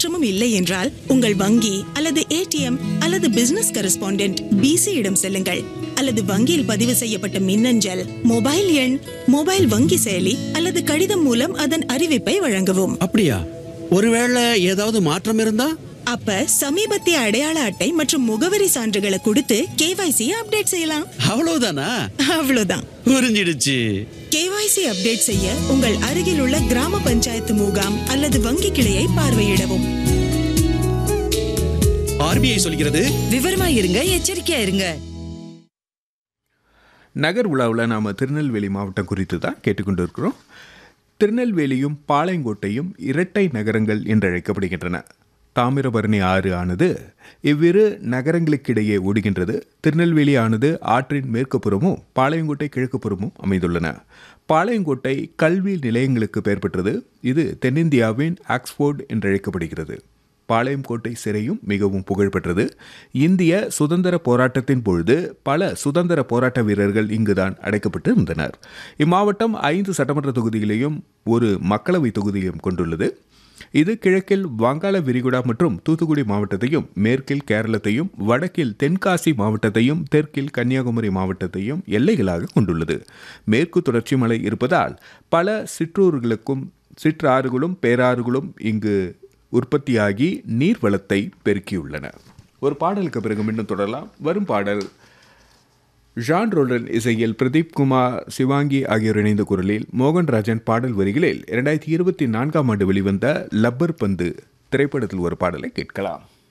பரிமாற்றமும் இல்லை என்றால் உங்கள் வங்கி அல்லது ஏடிஎம் அல்லது பிசினஸ் கரஸ்பாண்டென்ட் பிசி இடம் செல்லுங்கள் அல்லது வங்கியில் பதிவு செய்யப்பட்ட மின்னஞ்சல் மொபைல் எண் மொபைல் வங்கி செயலி அல்லது கடிதம் மூலம் அதன் அறிவிப்பை வழங்கவும் அப்படியா ஒருவேளை ஏதாவது மாற்றம் இருந்தா அப்ப சமீபத்திய அடையாள அட்டை மற்றும் முகவரி சான்றுகளை கொடுத்து கேவைசி அப்டேட் செய்யலாம் அவ்வளவுதானா அவ்வளவுதான் புரிஞ்சிடுச்சு கேவைசி அப்டேட் செய்ய உங்கள் அருகில் உள்ள கிராம பஞ்சாயத்து முகாம் அல்லது வங்கி கிளையை பார்வையிடவும் ஆர்பிஐ சொல்கிறது விவரமா இருங்க எச்சரிக்கையா இருங்க நகர் உலாவில் நாம் திருநெல்வேலி மாவட்டம் குறித்து தான் கேட்டுக்கொண்டு இருக்கிறோம் திருநெல்வேலியும் பாளையங்கோட்டையும் இரட்டை நகரங்கள் என்று அழைக்கப்படுகின்றன தாமிரபரணி ஆறு ஆனது இவ்விரு நகரங்களுக்கிடையே ஓடுகின்றது திருநெல்வேலி ஆனது ஆற்றின் மேற்கு புறமும் பாளையங்கோட்டை கிழக்கு புறமும் அமைந்துள்ளன பாளையங்கோட்டை கல்வி நிலையங்களுக்கு பெயர் பெற்றது இது தென்னிந்தியாவின் ஆக்ஸ்போர்ட் என்று அழைக்கப்படுகிறது பாளையங்கோட்டை சிறையும் மிகவும் புகழ்பெற்றது இந்திய சுதந்திர போராட்டத்தின் பொழுது பல சுதந்திர போராட்ட வீரர்கள் இங்குதான் அடைக்கப்பட்டு இருந்தனர் இம்மாவட்டம் ஐந்து சட்டமன்ற தொகுதிகளையும் ஒரு மக்களவை தொகுதியையும் கொண்டுள்ளது இது கிழக்கில் வங்காள விரிகுடா மற்றும் தூத்துக்குடி மாவட்டத்தையும் மேற்கில் கேரளத்தையும் வடக்கில் தென்காசி மாவட்டத்தையும் தெற்கில் கன்னியாகுமரி மாவட்டத்தையும் எல்லைகளாக கொண்டுள்ளது மேற்கு தொடர்ச்சி மலை இருப்பதால் பல சிற்றூர்களுக்கும் சிற்றாறுகளும் பேராறுகளும் இங்கு உற்பத்தியாகி நீர்வளத்தை பெருக்கியுள்ளன ஒரு பாடலுக்கு பிறகு மீண்டும் தொடரலாம் வரும் பாடல் ஜான் ரோலன் இசையில் பிரதீப் குமார் சிவாங்கி ஆகியோர் இணைந்த குரலில் மோகன்ராஜன் பாடல் வரிகளில் இரண்டாயிரத்தி இருபத்தி நான்காம் ஆண்டு வெளிவந்த லப்பர் பந்து திரைப்படத்தில் ஒரு பாடலை கேட்கலாம்